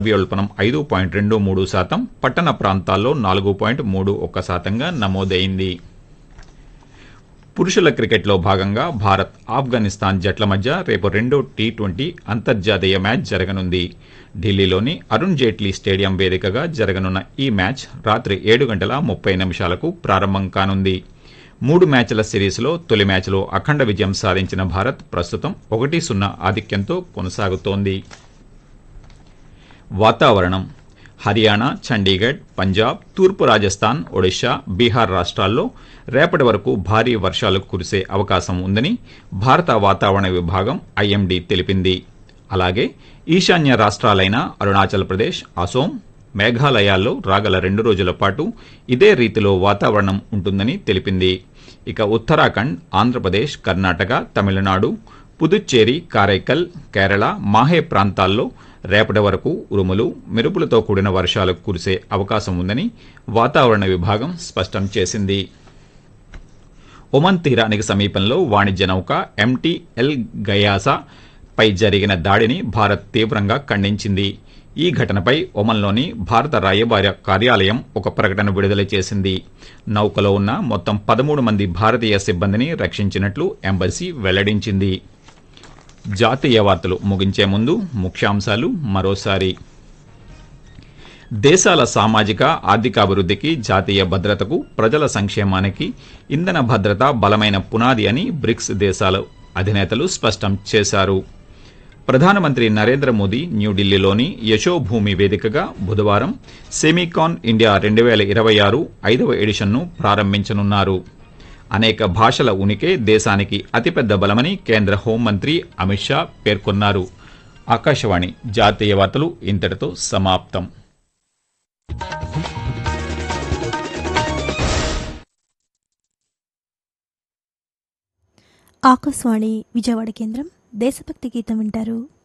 ద్రవ్యోల్బణం ఐదు పాయింట్ రెండు మూడు శాతం పట్టణ ప్రాంతాల్లో నాలుగు పాయింట్ మూడు ఒక్క శాతంగా నమోదైంది పురుషుల క్రికెట్లో భాగంగా భారత్ ఆఫ్ఘనిస్తాన్ జట్ల మధ్య రేపు రెండో టీ ట్వంటీ అంతర్జాతీయ మ్యాచ్ జరగనుంది ఢిల్లీలోని అరుణ్ జైట్లీ స్టేడియం వేదికగా జరగనున్న ఈ మ్యాచ్ రాత్రి ఏడు గంటల ముప్పై నిమిషాలకు ప్రారంభం కానుంది మూడు మ్యాచ్ల సిరీస్లో తొలి మ్యాచ్లో అఖండ విజయం సాధించిన భారత్ ప్రస్తుతం ఒకటి సున్నా ఆధిక్యంతో కొనసాగుతోంది వాతావరణం హర్యానా చండీగఢ్ పంజాబ్ తూర్పు రాజస్థాన్ ఒడిశా బీహార్ రాష్ట్రాల్లో రేపటి వరకు భారీ వర్షాలు కురిసే అవకాశం ఉందని భారత వాతావరణ విభాగం ఐఎండీ తెలిపింది అలాగే ఈశాన్య రాష్ట్రాలైన అరుణాచల్ ప్రదేశ్ అసోం మేఘాలయాల్లో రాగల రెండు రోజుల పాటు ఇదే రీతిలో వాతావరణం ఉంటుందని తెలిపింది ఇక ఉత్తరాఖండ్ ఆంధ్రప్రదేశ్ కర్ణాటక తమిళనాడు పుదుచ్చేరి కారైకల్ కేరళ మాహే ప్రాంతాల్లో రేపటి వరకు ఉరుములు మెరుపులతో కూడిన వర్షాలు కురిసే అవకాశం ఉందని వాతావరణ విభాగం స్పష్టం చేసింది ఒమన్ తీరానికి సమీపంలో వాణిజ్య నౌక ఎంటీ ఎల్ గయాసా పై జరిగిన దాడిని భారత్ తీవ్రంగా ఖండించింది ఈ ఘటనపై ఒమన్లోని భారత రాయబార కార్యాలయం ఒక ప్రకటన విడుదల చేసింది నౌకలో ఉన్న మొత్తం పదమూడు మంది భారతీయ సిబ్బందిని రక్షించినట్లు ఎంబసీ వెల్లడించింది జాతీయ వార్తలు ముగించే ముందు ముఖ్యాంశాలు మరోసారి దేశాల సామాజిక ఆర్థికాభివృద్ధికి జాతీయ భద్రతకు ప్రజల సంక్షేమానికి ఇంధన భద్రత బలమైన పునాది అని బ్రిక్స్ దేశాల అధినేతలు స్పష్టం చేశారు ప్రధానమంత్రి నరేంద్ర మోదీ న్యూఢిల్లీలోని యశోభూమి వేదికగా బుధవారం సెమీకాన్ ఇండియా రెండు వేల ఇరవై ఆరు ఐదవ ఎడిషన్ను ప్రారంభించనున్నారు అనేక భాషల ఉనికే దేశానికి అతిపెద్ద బలమని కేంద్ర హోంమంత్రి అమిత్ షా పేర్కొన్నారు ఆకాశవాణి జాతీయ వార్తలు ఇంతటితో సమాప్తం ఆకాశవాణి విజయవాడ కేంద్రం దేశభక్తి గీతం వింటారు